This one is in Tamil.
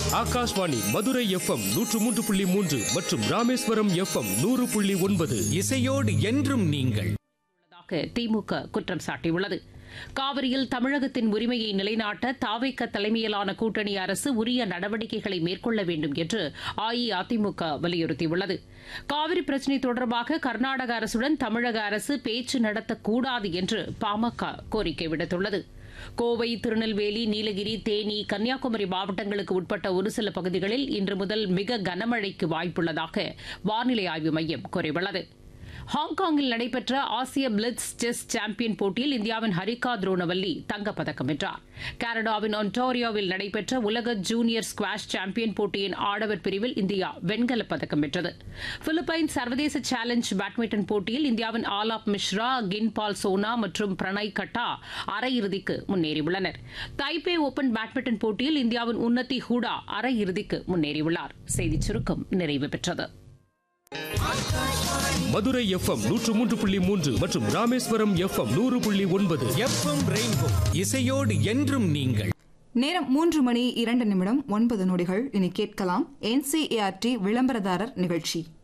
ஆகாஷ்வாணி மதுரை எஃப்எம் நூற்று மூன்று புள்ளி மூன்று மற்றும் ராமேஸ்வரம் எஃப்எம் நூறு புள்ளி ஒன்பது இசையோடு என்றும் நீங்கள் உள்ளதாக திமுக குற்றம் சாட்டியுள்ளது காவிரியில் தமிழகத்தின் உரிமையை நிலைநாட்ட தாவைக்க தலைமையிலான கூட்டணி அரசு உரிய நடவடிக்கைகளை மேற்கொள்ள வேண்டும் என்று அஇஅதிமுக வலியுறுத்தியுள்ளது காவிரி பிரச்சினை தொடர்பாக கர்நாடக அரசுடன் தமிழக அரசு பேச்சு நடத்தக்கூடாது என்று பாமக கோரிக்கை விடுத்துள்ளது கோவை திருநெல்வேலி நீலகிரி தேனி கன்னியாகுமரி மாவட்டங்களுக்கு உட்பட்ட ஒரு சில பகுதிகளில் இன்று முதல் மிக கனமழைக்கு வாய்ப்புள்ளதாக வானிலை ஆய்வு மையம் கூறியுள்ளது ஹாங்காங்கில் நடைபெற்ற ஆசிய பிளிட்ஸ் செஸ் சாம்பியன் போட்டியில் இந்தியாவின் ஹரிகா துரோணவல்லி தங்கப்பதக்கம் வென்றார் கனடாவின் ஒன்டாரியோவில் நடைபெற்ற உலக ஜூனியர் ஸ்குவாஷ் சாம்பியன் போட்டியின் ஆடவர் பிரிவில் இந்தியா வெண்கலப் பதக்கம் வென்றது பிலிப்பைன்ஸ் சர்வதேச சேலஞ்ச் பேட்மிண்டன் போட்டியில் இந்தியாவின் ஆலாப் மிஸ்ரா கின்பால் சோனா மற்றும் பிரணய் கட்டா அரையிறுதிக்கு முன்னேறியுள்ளனர் தைபே ஓபன் பேட்மிண்டன் போட்டியில் இந்தியாவின் உன்னதி ஹூடா அரையிறுதிக்கு முன்னேறியுள்ளார் செய்திச் சுருக்கம் நிறைவு பெற்றது மதுரை எஃப்எம் நூற்று மூன்று புள்ளி மூன்று மற்றும் ராமேஸ்வரம் எஃப்எம் நூறு புள்ளி ஒன்பது எஃப்எம் ரெயின்போ இசையோடு என்றும் நீங்கள் நேரம் மூன்று மணி இரண்டு நிமிடம் ஒன்பது நொடிகள் இனி கேட்கலாம் என்சிஏஆர்டி விளம்பரதாரர் நிகழ்ச்சி